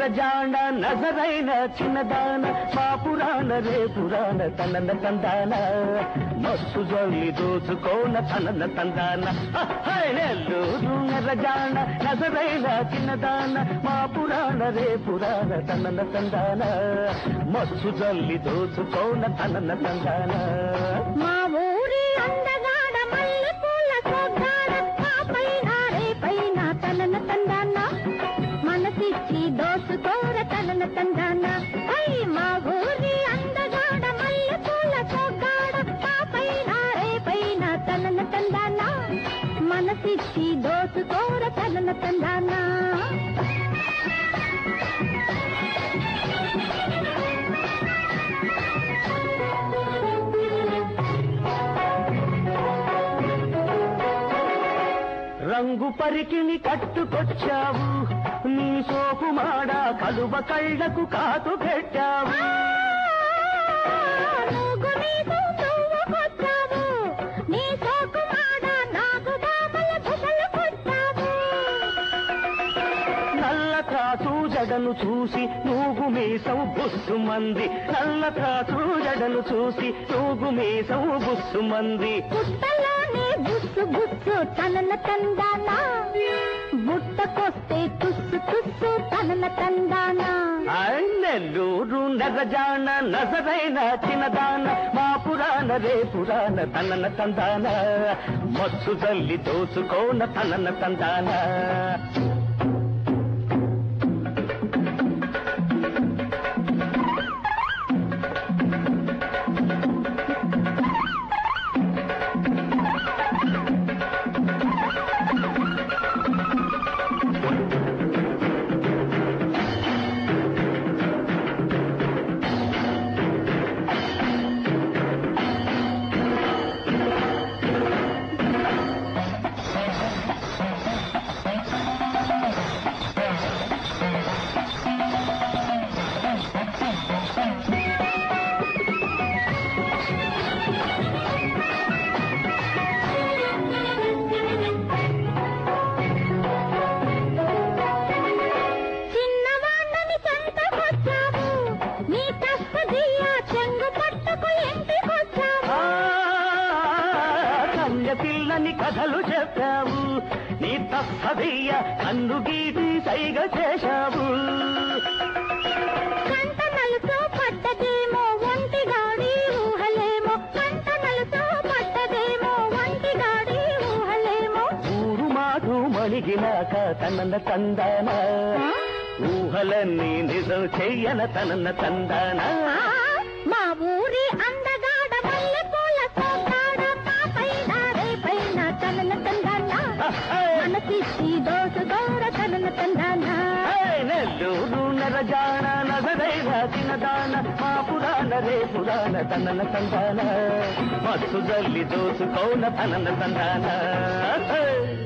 నెరజాడ నజరైన చిన్నదాన మా పురాణ రే పురాణ తనన తందాన మస్తు జల్లి దోచుకోన తనన తందాన హై, నెల్లూరు నెరజాడ నజరైన చిన్నదాన మా పురాణ రే పురాణ తనన తందాన మస్తు జల్లి దోచుకోన తనన తందాన మా ఊరి అందగాడ మల్లె పూల సోగ్గాడ మా పైన రే పైన తనన తందాన మనసిచ్చి దోసుకోర తనన తందాన ఐ మా ఊరి అందగాడ మల్లె పూల సోగ్గాడ మా పైన రే పైన తనన తందాన మనసిచ్చి దోసుకోర తనన తందాన రంగు పరికిని కట్టుకొచ్చావు నీ సోపు మాడ కలువ కళ్ళకు కాటు పెట్టావు నువ్వు నీకు నువ్వు కొట్టావు నీ సోకు మాడ నాకు బాబల బుసలు కొట్టావు నల్ల కాసు జడను చూసి నూగు మీసం బుస్సు మంది నల్ల కాసు జడను చూసి నూగు మీసం బుస్సు మంది పుట్టలోనే బుస్సు బుస్సు తనన తందానా బుట్టకొస్తే తుస్సు తుస్సు తనన తందానా ఆయ్ నెల్లూరు నగజాన నజరైన చిన్నదాన మా పురాణ రే పురాణ తనన తందాన మత్సు జల్లి దోచుకోన తనన తందాన చిన్నవాణ్ణని సంతకొచ్చావు నీ తస్సదియ చెంగు పట్టుకు ఇంటికొచ్చావు ఆ, కన్య పిల్లని కథలు చెప్పావు నీ తస్సదీయ కన్ను గీటి సైగ చేశావు కంట నలుతో పట్టదేమో ఒంటి గాడి ఊహలేమో కంట నలుతో పట్టదేమో ఒంటి గాడి ఊహలేమో ఊరు మాటు మణిగినాక తనన తందాన ఊహలన్నీ నిజం చెయ్యన తనన తందాన ఆ, మా ఊరి అందగాడ మల్లె పూల సోగాడ మా పైన రే పైన తనన తందాన మనసిచ్చి దోసు దోర తనన తందాన ఏయ్ నెల్లూరు నరజాన నగరైన చిన్నదాన మా పురాణ రే పురాణ తనన తందాన మత్తు జల్లి దోసుకోన తనన తందాన ఏయ్